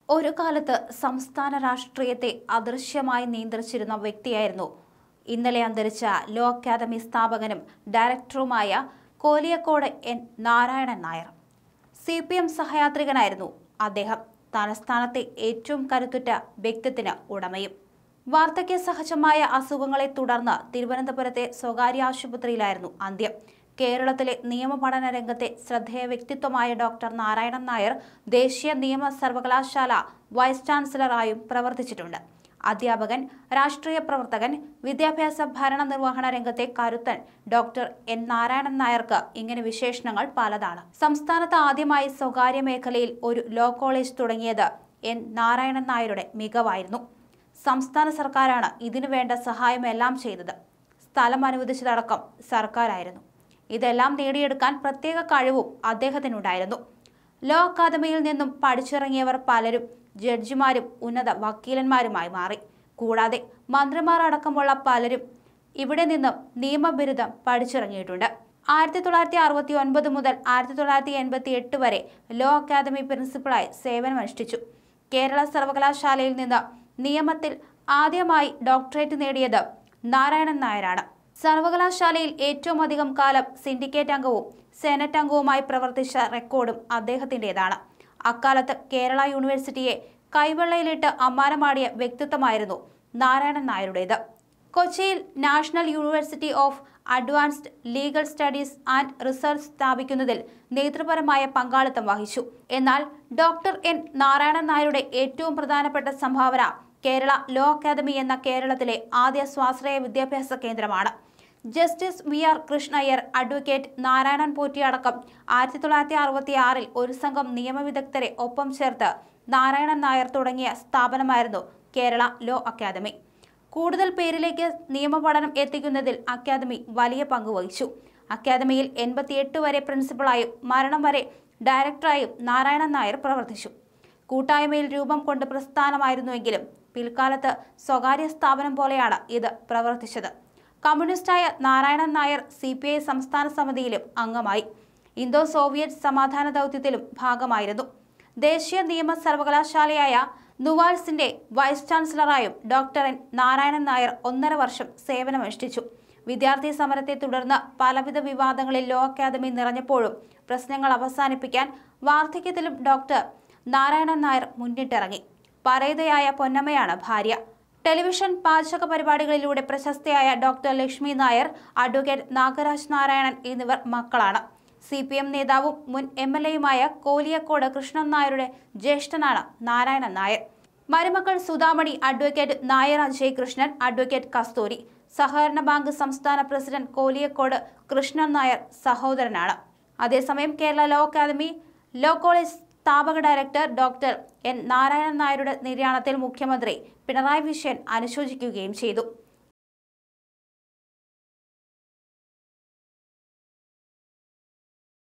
ഒരു കാലത്ത് സംസ്ഥാന രാഷ്ട്രീയത്തെ അദൃശ്യമായി നിയന്ത്രിച്ചിരുന്ന വ്യക്തിയായിരുന്നു ഇന്നലെ അന്തരിച്ച ലോ അക്കാദമി സ്ഥാപകനും ഡയറക്ടറുമായ Koliyakode N Narayanan Nair C P M സഹയാത്രികനായിരുന്നു അദ്ദേഹം തലസ്ഥാനത്തെ ഏറ്റവും കരുത്തുറ്റ വ്യക്തിത്വത്തിന് ഉടമയും വാർദ്ധക്യ സഹജമായ അസുഖങ്ങളെ തുടർന്ന് തിരുവനന്തപുരത്തെ സ്വകാര്യ ആശുപത്രിയിലായിരുന്നു അന്ത്യം കേരളത്തിലെ നിയമപഠന രംഗത്തെ ശ്രദ്ധേയ വ്യക്തിത്വമായ ഡോക്ടർ നാരായണൻ നായർ ദേശീയ നിയമ സർവകലാശാല വൈസ് ചാൻസലറായും പ്രവർത്തിച്ചിട്ടുണ്ട് അധ്യാപകൻ രാഷ്ട്രീയ പ്രവർത്തകൻ വിദ്യാഭ്യാസ ഭരണ നിർവഹണ രംഗത്തെ കരുത്തൻ ഡോക്ടർ എൻ നാരായണൻ നായർക്ക് ഇങ്ങനെ വിശേഷണങ്ങൾ പലതാണ് സംസ്ഥാനത്ത് ആദ്യമായി സ്വകാര്യ മേഖലയിൽ ഒരു ലോ കോളേജ് തുടങ്ങിയത് എൻ നാരായണൻ നായരുടെ മികവായിരുന്നു സംസ്ഥാന സർക്കാരാണ് ഇതിനു വേണ്ട സഹായമെല്ലാം ചെയ്തത് സ്ഥലം അനുവദിച്ചതടക്കം സർക്കാരായിരുന്നു ഇതെല്ലാം നേടിയെടുക്കാൻ പ്രത്യേക കഴിവും അദ്ദേഹത്തിനുണ്ടായിരുന്നു ലോ അക്കാദമിയിൽ നിന്നും പഠിച്ചിറങ്ങിയവർ പലരും ജഡ്ജിമാരും ഉന്നത വക്കീലന്മാരുമായി മാറി കൂടാതെ മന്ത്രിമാർ അടക്കമുള്ള പലരും ഇവിടെ നിന്നും നിയമബിരുദം പഠിച്ചിറങ്ങിയിട്ടുണ്ട് ആയിരത്തി തൊള്ളായിരത്തി അറുപത്തി ഒൻപത് മുതൽ ആയിരത്തി തൊള്ളായിരത്തി എൺപത്തി എട്ട് വരെ ലോ അക്കാദമി പ്രിൻസിപ്പളായി സേവനമനുഷ്ഠിച്ചു കേരള സർവകലാശാലയിൽ നിന്ന് നിയമത്തിൽ ആദ്യമായി ഡോക്ടറേറ്റ് നേടിയത് നാരായണൻ നായരാണ് സർവകലാശാലയിൽ ഏറ്റവും അധികം കാലം സിൻഡിക്കേറ്റ് അംഗവും സെനറ്റ് അംഗവുമായി പ്രവർത്തിച്ച റെക്കോർഡും അദ്ദേഹത്തിൻ്റെതാണ് അക്കാലത്ത് കേരള യൂണിവേഴ്സിറ്റിയെ കൈവെള്ളയിലിട്ട് അമ്മാനമാടിയ വ്യക്തിത്വമായിരുന്നു നാരായണൻ നായരുടേത് കൊച്ചിയിൽ National University of Advanced Legal Studies and Research സ്ഥാപിക്കുന്നതിൽ നേതൃപരമായ പങ്കാളിത്തം വഹിച്ചു എന്നാൽ ഡോക്ടർ എൻ നാരായണൻ നായരുടെ ഏറ്റവും പ്രധാനപ്പെട്ട സംഭാവന കേരള ലോ അക്കാദമി എന്ന കേരളത്തിലെ ആദ്യ സ്വാശ്രയ വിദ്യാഭ്യാസ കേന്ദ്രമാണ് justice V R Krishnaiyer advocate Narayanan Potti അടക്കം ആയിരത്തി തൊള്ളായിരത്തി അറുപത്തി ആറിൽ ഒരു സംഘം നിയമവിദഗ്ധരെ ഒപ്പം ചേർത്ത് നാരായണൻ നായർ തുടങ്ങിയ സ്ഥാപനമായിരുന്നു കേരള ലോ അക്കാദമി കൂടുതൽ പേരിലേക്ക് നിയമപഠനം എത്തിക്കുന്നതിൽ അക്കാദമി വലിയ പങ്ക് വഹിച്ചു അക്കാദമിയിൽ എൺപത്തിയെട്ട് വരെ പ്രിൻസിപ്പളായും മരണം വരെ ഡയറക്ടറായും നാരായണൻ നായർ പ്രവർത്തിച്ചു കൂട്ടായ്മയിൽ രൂപം കൊണ്ട് പ്രസ്ഥാനമായിരുന്നുവെങ്കിലും പിൽക്കാലത്ത് സ്വകാര്യ സ്ഥാപനം പോലെയാണ് ഇത് പ്രവർത്തിച്ചത് കമ്മ്യൂണിസ്റ്റായ Narayanan Nair C P I സംസ്ഥാന സമിതിയിലും അംഗമായി ഇന്തോ സോവിയറ്റ് സമാധാന ദൗത്യത്തിലും ഭാഗമായിരുന്നു ദേശീയ നിയമ സർവകലാശാലയായ നുവാൽസിന്റെ വൈസ് ചാൻസലറായും ഡോക്ടർ എൻ നാരായണൻ നായർ ഒന്നര വർഷം സേവനമനുഷ്ഠിച്ചു വിദ്യാർത്ഥി സമരത്തെ തുടർന്ന് പലവിധ വിവാദങ്ങളിൽ ലോ അക്കാദമി നിറഞ്ഞപ്പോഴും പ്രശ്നങ്ങൾ അവസാനിപ്പിക്കാൻ വാർദ്ധക്യത്തിലും ഡോക്ടർ നാരായണൻ നായർ മുന്നിട്ടിറങ്ങി പറയതയായ പൊന്നമ്മയാണ് ഭാര്യ ടെലിവിഷൻ പാചക പരിപാടികളിലൂടെ പ്രശസ്തയായ ഡോക്ടർ ലക്ഷ്മി നായർ അഡ്വക്കേറ്റ് നാഗരാജ് നാരായണൻ എന്നിവർ മക്കളാണ് സി പി എം നേതാവും മുൻ എം എൽ എയുമായ കോലിയക്കോട് കൃഷ്ണൻ നായരുടെ ജ്യേഷ്ഠനാണ് നാരായണൻ നായർ മരുമക്കൾ സുധാമണി അഡ്വക്കേറ്റ് നായർ അജയ് കൃഷ്ണൻ അഡ്വക്കേറ്റ് കസ്തൂരി സഹകരണ ബാങ്ക് സംസ്ഥാന പ്രസിഡന്റ് കോലിയക്കോട് കൃഷ്ണൻ നായർ സഹോദരനാണ് അതേസമയം Kerala law academy law college സ്ഥാപക ഡയറക്ടർ ഡോക്ടർ എൻ നാരായണൻ നായരുടെ നിര്യാണത്തിൽ മുഖ്യമന്ത്രി പിണറായി വിജയൻ അനുശോചിക്കുകയും ചെയ്തു